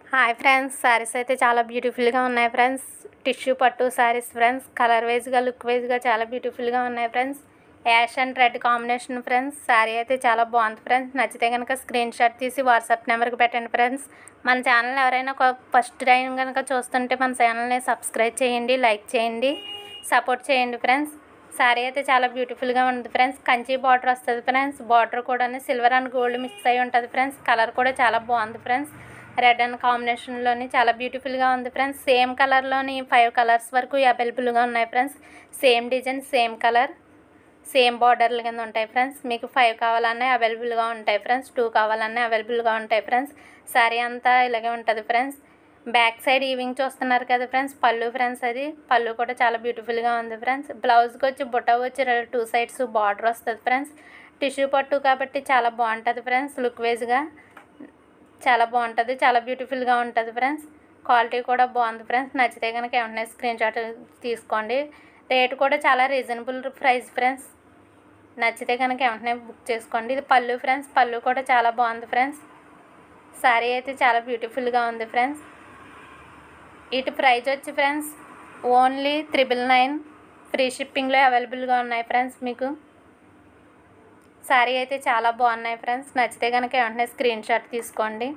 hi friends saris అయితే చాలా బ్యూటిఫుల్గా ఉన్నాయి ఫ్రెండ్స్ టిష్యూ పట్టు శారీస్ ఫ్రెండ్స్ కలర్ వైజ్గా లుక్ వైజ్గా చాలా బ్యూటిఫుల్గా ఉన్నాయి friends ash and red combination friends sari అయితే చాలా బాగుంది ఫ్రెండ్స్ నచ్చితే కనుక స్క్రీన్ షాట్ తీసి వాట్సాప్ నెంబర్కి పెట్టండి ఫ్రెండ్స్ మన ఛానల్ ఎవరైనా ఒక ఫస్ట్ టైం కనుక చూస్తుంటే మన ఛానల్ని సబ్స్క్రైబ్ చేయండి లైక్ చేయండి సపోర్ట్ చేయండి ఫ్రెండ్స్ శారీ అయితే చాలా బ్యూటిఫుల్గా ఉంది ఫ్రెండ్స్ కంచి బార్డర్ వస్తుంది ఫ్రెండ్స్ బార్డర్ కూడా సిల్వర్ అండ్ గోల్డ్ మిక్స్ అయి ఉంటుంది ఫ్రెండ్స్ కలర్ కూడా చాలా బాగుంది ఫ్రెండ్స్ రెడ్ అండ్ కాంబినేషన్లోని చాలా బ్యూటిఫుల్గా ఉంది ఫ్రెండ్స్ సేమ్ కలర్లోని ఫైవ్ కలర్స్ వరకు అవైలబుల్గా ఉన్నాయి friends same design same colour same బార్డర్ల కింద ఉంటాయి ఫ్రెండ్స్ మీకు ఫైవ్ కావాలన్నా అవైలబుల్గా ఉంటాయి ఫ్రెండ్స్ టూ కావాలన్నా అవైలబుల్గా ఉంటాయి ఫ్రెండ్స్ శారీ అంతా ఇలాగే ఉంటుంది ఫ్రెండ్స్ బ్యాక్ సైడ్ ఈవింగ్ చూస్తున్నారు కదా ఫ్రెండ్స్ పళ్ళు ఫ్రెండ్స్ అది పళ్ళు కూడా చాలా బ్యూటిఫుల్గా ఉంది ఫ్రెండ్స్ బ్లౌజ్కి వచ్చి బుట్ట వచ్చి టూ సైడ్స్ బార్డర్ వస్తుంది ఫ్రెండ్స్ టిష్యూ పట్టు కాబట్టి చాలా బాగుంటుంది ఫ్రెండ్స్ లుక్ వైజ్గా చాలా బాగుంటుంది చాలా బ్యూటిఫుల్గా ఉంటుంది ఫ్రెండ్స్ క్వాలిటీ కూడా బాగుంది ఫ్రెండ్స్ నచ్చితే కనుక ఏమన్నా స్క్రీన్ షాట్ తీసుకోండి రేట్ కూడా చాలా రీజనబుల్ ప్రైస్ ఫ్రెండ్స్ నచ్చితే కనుక వెంటనే బుక్ చేసుకోండి ఇది పళ్ళు ఫ్రెండ్స్ పళ్ళు కూడా చాలా బాగుంది ఫ్రెండ్స్ శారీ అయితే చాలా బ్యూటిఫుల్గా ఉంది ఫ్రెండ్స్ ఇటు ప్రైస్ వచ్చి friends only triple nine free షిప్పింగ్లో అవైలబుల్గా ఉన్నాయి ఫ్రెండ్స్ మీకు శారీ అయితే చాలా బాగున్నాయి ఫ్రెండ్స్ నచ్చితే కనుక వెంటనే స్క్రీన్ షాట్ తీసుకోండి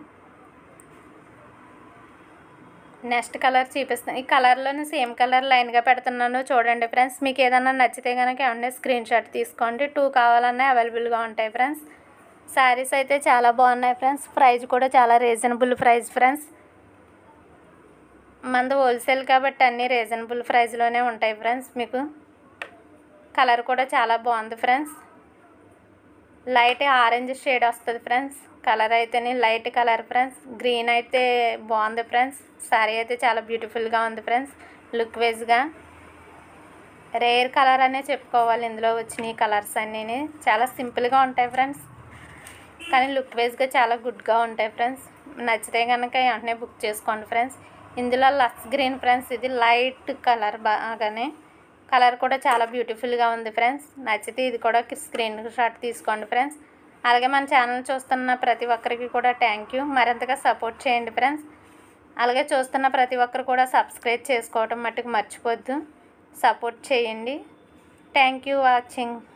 నెక్స్ట్ కలర్ చూపిస్తాను ఈ కలర్లోనే సేమ్ కలర్ లైన్గా పెడుతున్నాను చూడండి ఫ్రెండ్స్ మీకు ఏదైనా నచ్చితే కనుక వెంటనే స్క్రీన్ షాట్ తీసుకోండి టూ కావాలన్నా అవైలబుల్గా ఉంటాయి ఫ్రెండ్స్ శారీస్ అయితే చాలా బాగున్నాయి ఫ్రెండ్స్ ప్రైస్ కూడా చాలా రీజనబుల్ ప్రైస్ ఫ్రెండ్స్ మనది హోల్సేల్ కాబట్టి అన్నీ రీజనబుల్ ప్రైస్లోనే ఉంటాయి ఫ్రెండ్స్ మీకు కలర్ కూడా చాలా బాగుంది ఫ్రెండ్స్ లైట్ ఆరెంజ్ షేడ్ వస్తుంది ఫ్రెండ్స్ కలర్ అయితేనే లైట్ కలర్ ఫ్రెండ్స్ గ్రీన్ అయితే బాగుంది ఫ్రెండ్స్ శారీ అయితే చాలా బ్యూటిఫుల్గా ఉంది ఫ్రెండ్స్ లుక్ వైజ్గా రేర్ కలర్ అనే చెప్పుకోవాలి ఇందులో వచ్చిన ఈ కలర్స్ అన్నీ చాలా సింపుల్గా ఉంటాయి ఫ్రెండ్స్ కానీ లుక్ వైజ్గా చాలా గుడ్గా ఉంటాయి ఫ్రెండ్స్ నచ్చితే కనుక వెంటనే బుక్ చేసుకోండి ఫ్రెండ్స్ ఇందులో లక్స్ గ్రీన్ ఫ్రెండ్స్ ఇది లైట్ కలర్ బాగానే కలర్ కూడా చాలా బ్యూటిఫుల్గా ఉంది ఫ్రెండ్స్ నచ్చితే ఇది కూడా స్క్రీన్ షాట్ తీసుకోండి ఫ్రెండ్స్ అలాగే మన ఛానల్ చూస్తున్న ప్రతి ఒక్కరికి కూడా థ్యాంక్ యూ మరింతగా సపోర్ట్ చేయండి ఫ్రెండ్స్ అలాగే చూస్తున్న ప్రతి ఒక్కరు కూడా సబ్స్క్రైబ్ చేసుకోవటం మట్టుకు మర్చిపోద్దు సపోర్ట్ చేయండి థ్యాంక్ యూ వాచింగ్